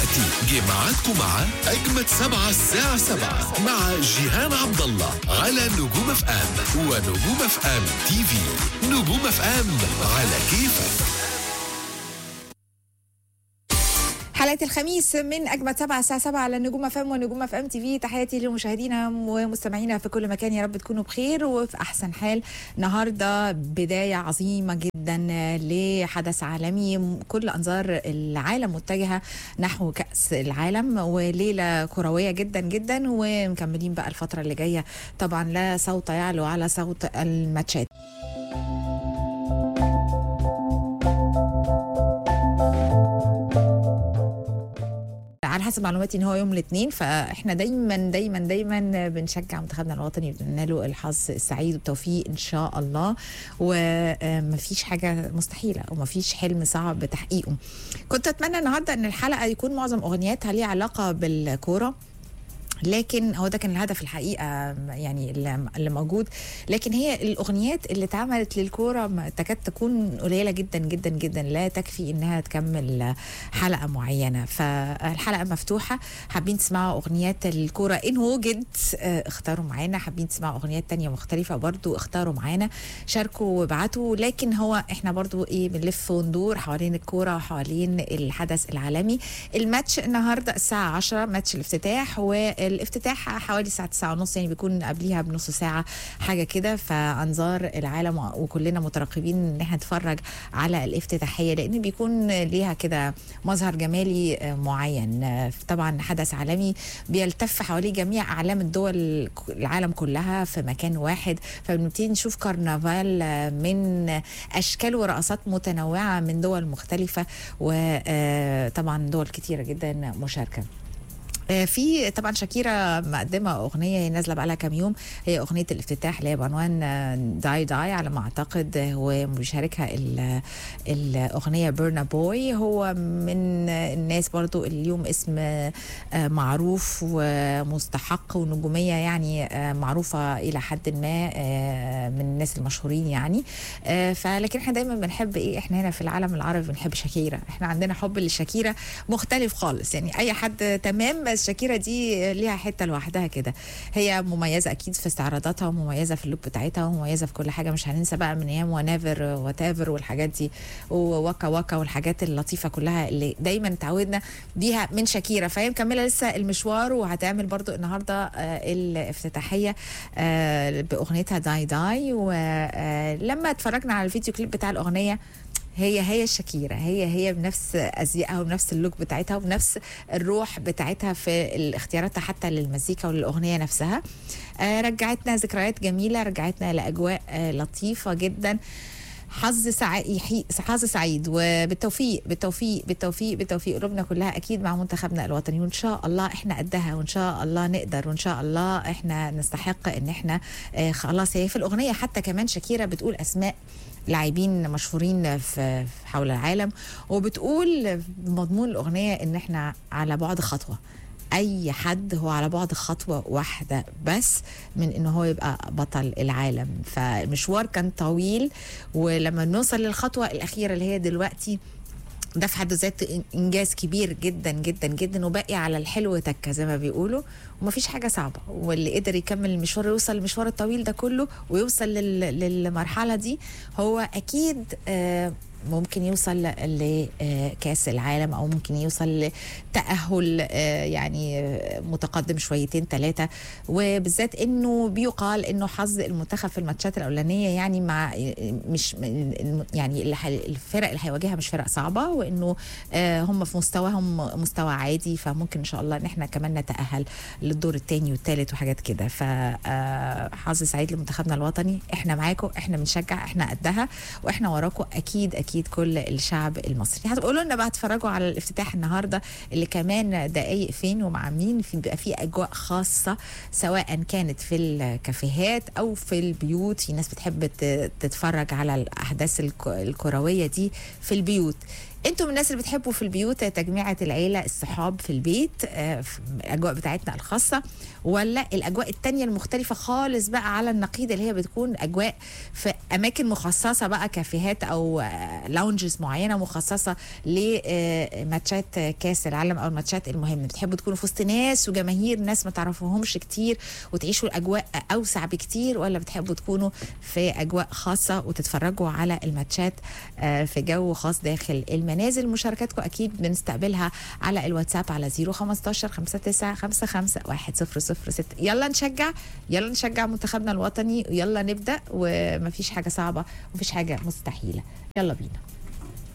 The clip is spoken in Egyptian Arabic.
دلوقتي جه ميعادكم مع أجمد سبعة الساعة سبعة مع جيهان عبد الله على نجوم اف ام ونجوم اف ام تي في نجوم اف ام على كيفك حلقة الخميس من أجمد سبعة الساعة سبعة على النجوم اف ام ونجوم اف ام تي في تحياتي لمشاهدينا ومستمعينا في كل مكان يا رب تكونوا بخير وفي أحسن حال النهاردة بداية عظيمة جدا لحدث عالمي كل أنظار العالم متجهة نحو كأس العالم وليلة كروية جدا جدا ومكملين بقى الفترة اللي جاية طبعا لا صوت يعلو على صوت الماتشات على حسب معلوماتي ان هو يوم الاثنين فاحنا دايما دايما دايما بنشجع منتخبنا الوطني وبنتمنى له الحظ السعيد والتوفيق ان شاء الله ومفيش حاجه مستحيله ومفيش حلم صعب تحقيقه كنت اتمنى النهارده ان الحلقه يكون معظم اغنياتها ليها علاقه بالكوره لكن هو ده كان الهدف الحقيقه يعني اللي موجود لكن هي الاغنيات اللي اتعملت للكوره تكاد تكون قليله جدا جدا جدا لا تكفي انها تكمل حلقه معينه فالحلقه مفتوحه حابين تسمعوا اغنيات الكوره ان وجد اختاروا معانا حابين تسمعوا اغنيات تانية مختلفه برضو اختاروا معانا شاركوا وابعتوا لكن هو احنا برضو ايه بنلف وندور حوالين الكوره وحوالين الحدث العالمي الماتش النهارده الساعه 10 ماتش الافتتاح و الافتتاح حوالي الساعه 9 ونص يعني بيكون قبليها بنص ساعه حاجه كده فانظار العالم وكلنا مترقبين ان احنا نتفرج على الافتتاحيه لان بيكون ليها كده مظهر جمالي معين طبعا حدث عالمي بيلتف حواليه جميع اعلام الدول العالم كلها في مكان واحد فبنبتدي نشوف كرنفال من اشكال ورقصات متنوعه من دول مختلفه وطبعا دول كتيره جدا مشاركه في طبعا شاكيرا مقدمه اغنيه هي نازله بقى لها كام يوم هي اغنيه الافتتاح اللي هي بعنوان داي داي على ما اعتقد وبيشاركها الاغنيه بيرنا بوي هو من الناس برضو اليوم اسم معروف ومستحق ونجوميه يعني معروفه الى حد ما من الناس المشهورين يعني فلكن احنا دايما بنحب ايه احنا هنا في العالم العربي بنحب شاكيرا احنا عندنا حب لشاكيرا مختلف خالص يعني اي حد تمام بس شاكيرا دي ليها حته لوحدها كده هي مميزه اكيد في استعراضاتها ومميزه في اللوك بتاعتها ومميزه في كل حاجه مش هننسى بقى من ايام ونيفر واتيفر والحاجات دي ووكا وكا والحاجات اللطيفه كلها اللي دايما تعودنا بيها من شاكيرا فهي مكمله لسه المشوار وهتعمل برضو النهارده الافتتاحيه باغنيتها داي داي ولما اتفرجنا على الفيديو كليب بتاع الاغنيه هي هي الشاكيرا هي هي بنفس ازيائها وبنفس اللوك بتاعتها وبنفس الروح بتاعتها في اختياراتها حتى للمزيكا وللاغنيه نفسها آه رجعتنا ذكريات جميله رجعتنا لاجواء آه لطيفه جدا حظ سعيد حظ سعيد وبالتوفيق بالتوفيق بالتوفيق بالتوفيق قلوبنا كلها اكيد مع منتخبنا الوطني وان شاء الله احنا قدها وان شاء الله نقدر وان شاء الله احنا نستحق ان احنا آه خلاص هي في الاغنيه حتى كمان شاكيرا بتقول اسماء لاعبين مشهورين في حول العالم وبتقول مضمون الاغنيه ان احنا على بعد خطوه اي حد هو على بعد خطوه واحده بس من ان هو يبقى بطل العالم فالمشوار كان طويل ولما نوصل للخطوه الاخيره اللي هي دلوقتي ده في حد ذاته انجاز كبير جدا جدا جدا وباقي على الحلو تكه زي ما بيقولوا ومفيش حاجه صعبه واللي قدر يكمل المشوار يوصل المشوار الطويل ده كله ويوصل للمرحله دي هو اكيد آه ممكن يوصل لكاس العالم او ممكن يوصل لتاهل يعني متقدم شويتين ثلاثه وبالذات انه بيقال انه حظ المنتخب في الماتشات الاولانيه يعني مع مش يعني الفرق اللي هيواجهها مش فرق صعبه وانه هم في مستواهم مستوى عادي فممكن ان شاء الله ان احنا كمان نتاهل للدور الثاني والثالث وحاجات كده فحظ سعيد لمنتخبنا الوطني احنا معاكم احنا بنشجع احنا قدها واحنا وراكم اكيد اكيد اكيد كل الشعب المصري هتقولوا لنا بقى اتفرجوا على الافتتاح النهارده اللي كمان دقايق فين ومع مين في بيبقى في اجواء خاصه سواء كانت في الكافيهات او في البيوت في ناس بتحب تتفرج على الاحداث الكرويه دي في البيوت انتم من الناس اللي بتحبوا في البيوت تجميعة العيلة الصحاب في البيت آه، في الاجواء بتاعتنا الخاصة ولا الاجواء التانية المختلفة خالص بقى على النقيض اللي هي بتكون اجواء في اماكن مخصصة بقى كافيهات او لاونجز معينة مخصصة لماتشات كاس العالم او الماتشات المهمة بتحبوا تكونوا في وسط ناس وجماهير ناس ما تعرفوهمش كتير وتعيشوا الاجواء اوسع بكتير ولا بتحبوا تكونوا في اجواء خاصة وتتفرجوا على الماتشات آه، في جو خاص داخل المنازل مشاركاتكم اكيد بنستقبلها على الواتساب على 015 59 55 106 يلا نشجع يلا نشجع منتخبنا الوطني ويلا نبدا ومفيش حاجه صعبه ومفيش حاجه مستحيله يلا بينا